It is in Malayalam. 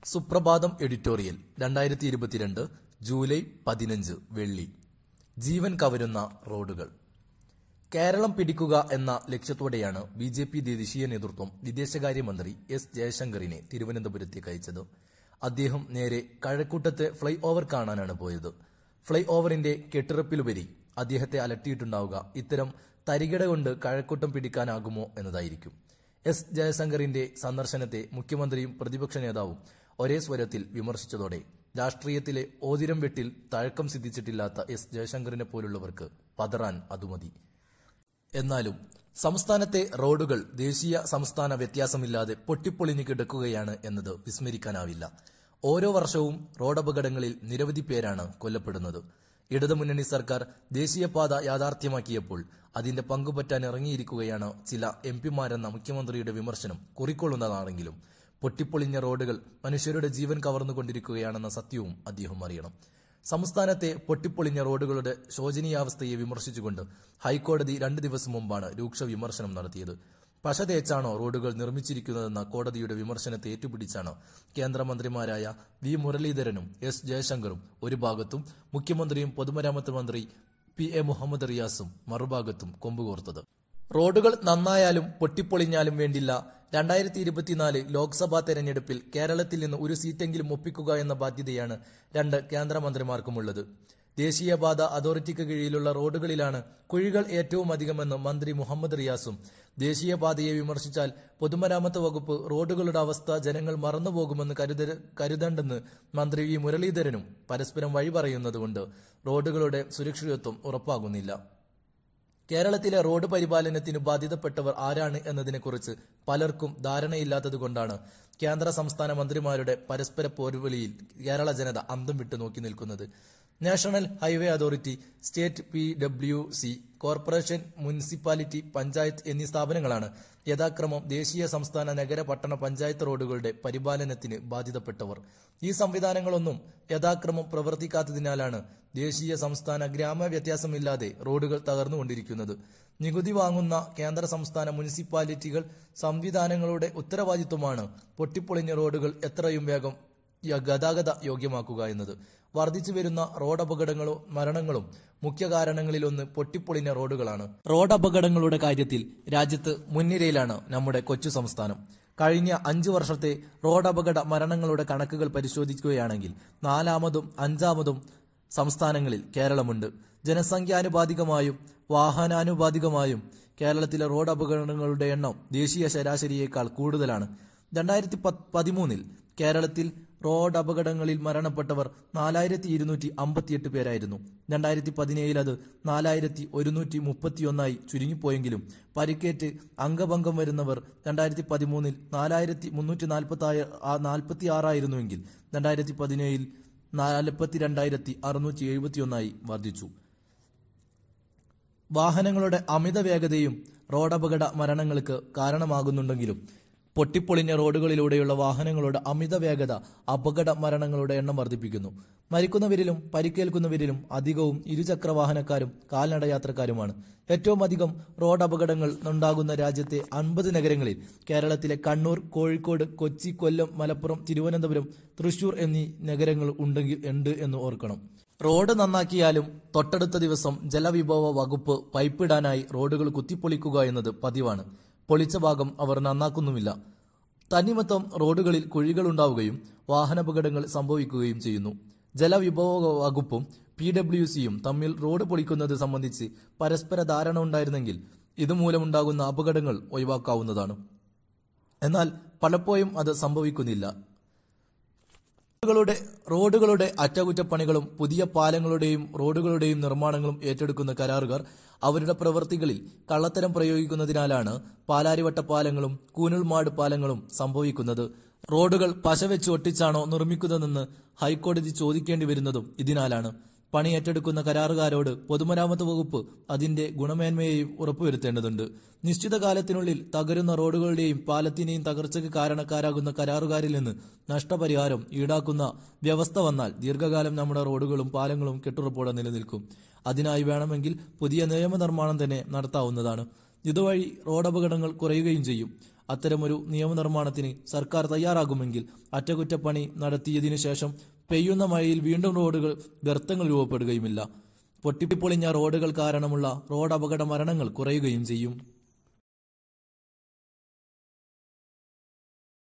സുപ്രഭാതം എഡിറ്റോറിയൽ രണ്ടായിരത്തി ഇരുപത്തിരണ്ട് ജൂലൈ പതിനഞ്ച് വെള്ളി ജീവൻ കവരുന്ന റോഡുകൾ കേരളം പിടിക്കുക എന്ന ലക്ഷ്യത്തോടെയാണ് ബി ജെ പി ദേശീയ നേതൃത്വം വിദേശകാര്യമന്ത്രി എസ് ജയശങ്കറിനെ തിരുവനന്തപുരത്തേക്ക് അയച്ചത് അദ്ദേഹം നേരെ കഴക്കൂട്ടത്തെ ഫ്ലൈ ഓവർ കാണാനാണ് പോയത് ഫ്ലൈ ഓവറിന്റെ കെട്ടിറപ്പിലുപരി അദ്ദേഹത്തെ അലട്ടിയിട്ടുണ്ടാവുക ഇത്തരം തരികിട കൊണ്ട് കഴക്കൂട്ടം പിടിക്കാനാകുമോ എന്നതായിരിക്കും എസ് ജയശങ്കറിന്റെ സന്ദർശനത്തെ മുഖ്യമന്ത്രിയും പ്രതിപക്ഷ നേതാവും ഒരേ സ്വരത്തിൽ വിമർശിച്ചതോടെ രാഷ്ട്രീയത്തിലെ ഓതിരം വെട്ടിൽ തഴക്കം സിദ്ധിച്ചിട്ടില്ലാത്ത എസ് ജയശങ്കറിനെ പോലുള്ളവർക്ക് പതറാൻ അതുമതി എന്നാലും സംസ്ഥാനത്തെ റോഡുകൾ ദേശീയ സംസ്ഥാന വ്യത്യാസമില്ലാതെ പൊട്ടിപ്പൊളിഞ്ഞു കിടക്കുകയാണ് എന്നത് വിസ്മരിക്കാനാവില്ല ഓരോ വർഷവും റോഡപകടങ്ങളിൽ നിരവധി പേരാണ് കൊല്ലപ്പെടുന്നത് ഇടതുമുന്നണി സർക്കാർ ദേശീയപാത യാഥാർത്ഥ്യമാക്കിയപ്പോൾ അതിന്റെ പങ്കുപറ്റാൻ ഇറങ്ങിയിരിക്കുകയാണ് ചില എം പിമാരെന്ന മുഖ്യമന്ത്രിയുടെ വിമർശനം കുറിക്കൊള്ളുന്നതാണെങ്കിലും പൊട്ടിപ്പൊളിഞ്ഞ റോഡുകൾ മനുഷ്യരുടെ ജീവൻ കവർന്നുകൊണ്ടിരിക്കുകയാണെന്ന സത്യവും അദ്ദേഹം അറിയണം സംസ്ഥാനത്തെ പൊട്ടിപ്പൊളിഞ്ഞ റോഡുകളുടെ ശോചനീയാവസ്ഥയെ വിമർശിച്ചുകൊണ്ട് ഹൈക്കോടതി രണ്ട് ദിവസം മുമ്പാണ് രൂക്ഷ വിമർശനം നടത്തിയത് പശ തേച്ചാണോ റോഡുകൾ നിർമ്മിച്ചിരിക്കുന്നതെന്ന കോടതിയുടെ വിമർശനത്തെ ഏറ്റുപിടിച്ചാണ് കേന്ദ്രമന്ത്രിമാരായ വി മുരളീധരനും എസ് ജയശങ്കറും ഒരു ഭാഗത്തും മുഖ്യമന്ത്രിയും പൊതുമരാമത്ത് മന്ത്രി പി എ മുഹമ്മദ് റിയാസും മറുഭാഗത്തും കൊമ്പുകോർത്തത് റോഡുകൾ നന്നായാലും പൊട്ടിപ്പൊളിഞ്ഞാലും വേണ്ടില്ല രണ്ടായിരത്തി ഇരുപത്തിനാല് ലോക്സഭാ തെരഞ്ഞെടുപ്പിൽ കേരളത്തിൽ നിന്ന് ഒരു സീറ്റെങ്കിലും ഒപ്പിക്കുക എന്ന ബാധ്യതയാണ് രണ്ട് കേന്ദ്രമന്ത്രിമാർക്കുമുള്ളത് ദേശീയപാത അതോറിറ്റിക്ക് കീഴിലുള്ള റോഡുകളിലാണ് കുഴികൾ ഏറ്റവും അധികമെന്ന് മന്ത്രി മുഹമ്മദ് റിയാസും ദേശീയപാതയെ വിമർശിച്ചാൽ പൊതുമരാമത്ത് വകുപ്പ് റോഡുകളുടെ അവസ്ഥ ജനങ്ങൾ മറന്നുപോകുമെന്ന് കരുത കരുതണ്ടെന്ന് മന്ത്രി വി മുരളീധരനും പരസ്പരം വഴി പറയുന്നതുകൊണ്ട് റോഡുകളുടെ സുരക്ഷിതത്വം ഉറപ്പാകുന്നില്ല കേരളത്തിലെ റോഡ് പരിപാലനത്തിന് ബാധ്യതപ്പെട്ടവർ ആരാണ് എന്നതിനെക്കുറിച്ച് പലർക്കും ധാരണയില്ലാത്തതുകൊണ്ടാണ് കേന്ദ്ര സംസ്ഥാന മന്ത്രിമാരുടെ പരസ്പര പോർവിളിയിൽ കേരള ജനത അന്തം വിട്ടു നോക്കി നിൽക്കുന്നത് national highway authority state P W C corporation municipality panchayat എന്നീ സ്ഥാപനങ്ങളാണ് യഥാക്രമം ദേശീയ സംസ്ഥാന നഗര പട്ടണ പഞ്ചായത്ത് റോഡുകളുടെ പരിപാലനത്തിന് ബാധ്യതപ്പെട്ടവർ ഈ സംവിധാനങ്ങളൊന്നും യഥാക്രമം പ്രവർത്തിക്കാത്തതിനാലാണ് ദേശീയ സംസ്ഥാന ഗ്രാമ വ്യത്യാസമില്ലാതെ റോഡുകൾ തകർന്നുകൊണ്ടിരിക്കുന്നത് നികുതി വാങ്ങുന്ന കേന്ദ്ര സംസ്ഥാന മുനിസിപ്പാലിറ്റികൾ സംവിധാനങ്ങളുടെ ഉത്തരവാദിത്വമാണ് പൊട്ടിപ്പൊളിഞ്ഞ റോഡുകൾ എത്രയും വേഗം യ- ഗതാഗത യോഗ്യമാക്കുക എന്നത് വർദ്ധിച്ചു വരുന്ന റോഡ് അപകടങ്ങളും മരണങ്ങളും മുഖ്യ കാരണങ്ങളിലൊന്ന് പൊട്ടിപ്പൊളിഞ്ഞ റോഡുകളാണ് റോഡ് അപകടങ്ങളുടെ കാര്യത്തിൽ രാജ്യത്ത് മുൻനിരയിലാണ് നമ്മുടെ കൊച്ചു സംസ്ഥാനം കഴിഞ്ഞ അഞ്ചു വർഷത്തെ റോഡ് അപകട മരണങ്ങളുടെ കണക്കുകൾ പരിശോധിക്കുകയാണെങ്കിൽ നാലാമതും അഞ്ചാമതും സംസ്ഥാനങ്ങളിൽ കേരളമുണ്ട് ജനസംഖ്യാനുപാതികമായും വാഹനാനുപാതികമായും കേരളത്തിലെ റോഡ് അപകടങ്ങളുടെ എണ്ണം ദേശീയ ശരാശരിയേക്കാൾ കൂടുതലാണ് രണ്ടായിരത്തി പതിമൂന്നിൽ കേരളത്തിൽ റോഡ് അപകടങ്ങളിൽ മരണപ്പെട്ടവർ നാലായിരത്തി ഇരുന്നൂറ്റി അമ്പത്തിയെട്ട് പേരായിരുന്നു രണ്ടായിരത്തി പതിനേഴിൽ അത് നാലായിരത്തി ഒരുന്നൂറ്റി മുപ്പത്തിയൊന്നായി ചുരുങ്ങിപ്പോയെങ്കിലും പരിക്കേറ്റ് അംഗഭംഗം വരുന്നവർ രണ്ടായിരത്തി പതിമൂന്നിൽ നാലായിരത്തി മുന്നൂറ്റി നാൽപ്പത്തി നാൽപ്പത്തി ആറായിരുന്നുവെങ്കിൽ രണ്ടായിരത്തി പതിനേഴിൽ നാൽപ്പത്തി രണ്ടായിരത്തി അറുന്നൂറ്റി എഴുപത്തിയൊന്നായി വർദ്ധിച്ചു വാഹനങ്ങളുടെ അമിത വേഗതയും റോഡപകട മരണങ്ങൾക്ക് കാരണമാകുന്നുണ്ടെങ്കിലും പൊട്ടിപ്പൊളിഞ്ഞ റോഡുകളിലൂടെയുള്ള വാഹനങ്ങളുടെ അമിത വേഗത അപകട മരണങ്ങളുടെ എണ്ണം വർദ്ധിപ്പിക്കുന്നു മരിക്കുന്നവരിലും പരിക്കേൽക്കുന്നവരിലും അധികവും ഇരുചക്ര വാഹനക്കാരും കാൽനട യാത്രക്കാരുമാണ് ഏറ്റവും അധികം റോഡ് അപകടങ്ങൾ ഉണ്ടാകുന്ന രാജ്യത്തെ അൻപത് നഗരങ്ങളിൽ കേരളത്തിലെ കണ്ണൂർ കോഴിക്കോട് കൊച്ചി കൊല്ലം മലപ്പുറം തിരുവനന്തപുരം തൃശൂർ എന്നീ നഗരങ്ങൾ ഉണ്ടെങ്കിൽ ഉണ്ട് എന്ന് ഓർക്കണം റോഡ് നന്നാക്കിയാലും തൊട്ടടുത്ത ദിവസം ജലവിഭവ വകുപ്പ് പൈപ്പിടാനായി റോഡുകൾ കുത്തിപ്പൊളിക്കുക എന്നത് പതിവാണ് പൊളിച്ച ഭാഗം അവർ നന്നാക്കുന്നുമില്ല തന്നിമത്തം റോഡുകളിൽ കുഴികളുണ്ടാവുകയും വാഹനാപകടങ്ങൾ സംഭവിക്കുകയും ചെയ്യുന്നു ജലവിഭവ വകുപ്പും പി ഡബ്ല്യു സിയും തമ്മിൽ റോഡ് പൊളിക്കുന്നത് സംബന്ധിച്ച് പരസ്പര ധാരണ ഉണ്ടായിരുന്നെങ്കിൽ ഇതുമൂലമുണ്ടാകുന്ന അപകടങ്ങൾ ഒഴിവാക്കാവുന്നതാണ് എന്നാൽ പലപ്പോഴും അത് സംഭവിക്കുന്നില്ല റോഡുകളുടെ റോഡുകളുടെ അറ്റകുറ്റപ്പണികളും പുതിയ പാലങ്ങളുടെയും റോഡുകളുടെയും നിർമ്മാണങ്ങളും ഏറ്റെടുക്കുന്ന കരാറുകാർ അവരുടെ പ്രവൃത്തികളിൽ കള്ളത്തരം പ്രയോഗിക്കുന്നതിനാലാണ് പാലാരിവട്ട പാലങ്ങളും കൂനുൾമാട് പാലങ്ങളും സംഭവിക്കുന്നത് റോഡുകൾ പശവെച്ച് ഒട്ടിച്ചാണോ നിർമ്മിക്കുന്നതെന്ന് ഹൈക്കോടതി ചോദിക്കേണ്ടി വരുന്നതും ഇതിനാലാണ് പണി ഏറ്റെടുക്കുന്ന കരാറുകാരോട് പൊതുമരാമത്ത് വകുപ്പ് അതിന്റെ ഗുണമേന്മയെയും ഉറപ്പുവരുത്തേണ്ടതുണ്ട് നിശ്ചിത കാലത്തിനുള്ളിൽ തകരുന്ന റോഡുകളുടെയും പാലത്തിന്റെയും തകർച്ചയ്ക്ക് കാരണക്കാരാകുന്ന കരാറുകാരിൽ നിന്ന് നഷ്ടപരിഹാരം ഈടാക്കുന്ന വ്യവസ്ഥ വന്നാൽ ദീർഘകാലം നമ്മുടെ റോഡുകളും പാലങ്ങളും കെട്ടുറപ്പോടെ നിലനിൽക്കും അതിനായി വേണമെങ്കിൽ പുതിയ നിയമനിർമ്മാണം തന്നെ നടത്താവുന്നതാണ് ഇതുവഴി റോഡപകടങ്ങൾ കുറയുകയും ചെയ്യും അത്തരമൊരു നിയമനിർമ്മാണത്തിന് സർക്കാർ തയ്യാറാകുമെങ്കിൽ അറ്റകുറ്റപ്പണി നടത്തിയതിനു ശേഷം പെയ്യുന്ന മഴയിൽ വീണ്ടും റോഡുകൾ ഗർത്തങ്ങൾ രൂപപ്പെടുകയുമില്ല പൊട്ടിപ്പൊളിഞ്ഞ റോഡുകൾ കാരണമുള്ള റോഡ് അപകട മരണങ്ങൾ കുറയുകയും ചെയ്യും